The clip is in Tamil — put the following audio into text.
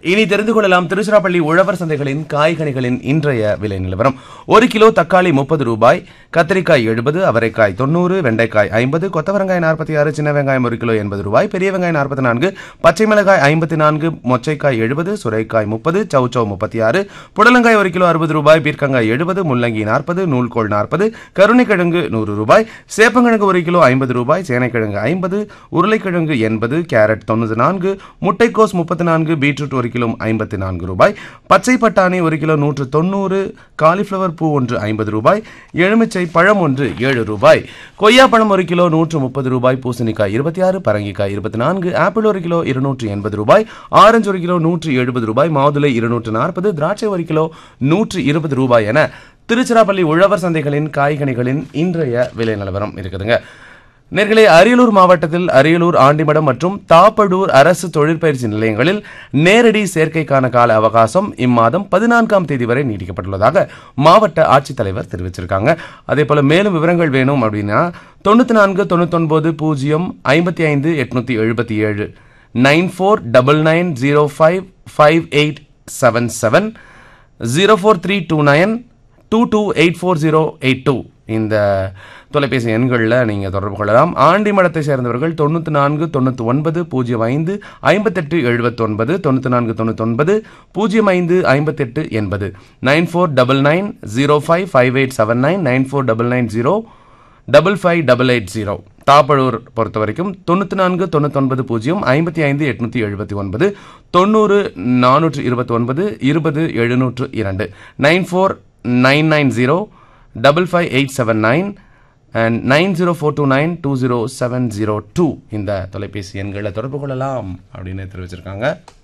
இனி தெரிந்து கொள்ளலாம் திருச்சிராப்பள்ளி உழவர் சந்தைகளின் காய்கனிகளின் இன்றைய விலை நிலவரம் ஒரு கிலோ தக்காளி முப்பது ரூபாய் கத்திரிக்காய் எழுபது அவரைக்காய் தொண்ணூறு வெண்டைக்காய் ஐம்பது கொத்தவரங்காய் நாற்பத்தி ஆறு சின்ன வெங்காயம் ஒரு கிலோ எண்பது ரூபாய் பெரிய வெங்காயம் நாற்பத்தி நான்கு பச்சை மிளகாய் ஐம்பத்தி நான்கு மொச்சைக்காய் எழுபது சுரைக்காய் முப்பது சௌச்சௌ முப்பத்தி ஆறு புடலங்காய் ஒரு கிலோ அறுபது ரூபாய் பீர்க்கங்காய் எழுபது முள்ளங்கி நாற்பது நூல்கோல் நாற்பது கருணைக்கிழங்கு நூறு ரூபாய் சேப்பங்கிழங்கு ஒரு கிலோ ஐம்பது ரூபாய் சேனைக்கிழங்கு ஐம்பது உருளைக்கிழங்கு எண்பது கேரட் தொண்ணூறு நான்கு முட்டைக்கோஸ் முப்பத்தி நான்கு பீட்ரூட் ஒரு கிலோ ஐம்பத்தி நான்கு ரூபாய் பச்சை பட்டாணி ஒரு கிலோ நூற்று தொண்ணூறு காலிஃப்ளவர் பூ ஒன்று ஐம்பது ரூபாய் எலுமிச்சை பழம் ஒன்று ஏழு ரூபாய் கொய்யா பழம் ஒரு கிலோ நூற்று முப்பது ரூபாய் பூசணிக்காய் இருபத்தி ஆறு பரங்கிக்காய் இருபத்தி நான்கு ஆப்பிள் ஒரு கிலோ இருநூற்று எண்பது ரூபாய் ஆரஞ்சு ஒரு கிலோ நூற்று எழுபது ரூபாய் மாதுளை இருநூற்று நாற்பது திராட்சை ஒரு கிலோ நூற்று இருபது ரூபாய் என திருச்சிராப்பள்ளி உழவர் சந்தைகளின் காய்கனிகளின் இன்றைய விலை நிலவரம் இருக்குதுங்க நேர்களே அரியலூர் மாவட்டத்தில் அரியலூர் ஆண்டிமடம் மற்றும் தாப்படூர் அரசு தொழிற்பயிற்சி நிலையங்களில் நேரடி சேர்க்கைக்கான கால அவகாசம் இம்மாதம் பதினான்காம் தேதி வரை நீட்டிக்கப்பட்டுள்ளதாக மாவட்ட ஆட்சித்தலைவர் தெரிவிச்சிருக்காங்க அதே போல மேலும் விவரங்கள் வேணும் அப்படின்னா தொண்ணூத்தி நான்கு தொண்ணூத்தொன்பது பூஜ்ஜியம் ஐம்பத்தி ஐந்து எட்நூத்தி எழுபத்தி ஏழு nine four double nine zero five five eight seven seven zero four three two nine two two eight four zero eight two இந்த தொலைபேசி எண்களில் நீங்கள் தொடர்பு கொள்ளலாம் ஆண்டிமடத்தை சேர்ந்தவர்கள் தொண்ணூற்றி நான்கு தொண்ணூற்றி ஒன்பது பூஜ்ஜியம் ஐந்து ஐம்பத்தெட்டு எழுபத்தொன்பது தொண்ணூற்றி நான்கு தொண்ணூத்தொன்பது பூஜ்ஜியம் ஐந்து ஐம்பத்தெட்டு எண்பது nine four double nine zero five five eight seven nine nine four double nine zero double five double eight zero Thappazhur பொறுத்த வரைக்கும் தொண்ணூற்றி நான்கு தொண்ணூத்தொன்பது பூஜ்ஜியம் ஐம்பத்தி ஐந்து எட்நூற்றி எழுபத்தி ஒன்பது தொண்ணூறு நானூற்று இருபத்தி ஒன்பது இருபது எழுநூற்று இரண்டு nine four nine nine zero double five eight seven nine and nine zero four two nine two zero seven zero two இந்த தொலைபேசி எண்களை தொடர்பு கொள்ளலாம் அப்படின்னு தெரிவிச்சிருக்காங்க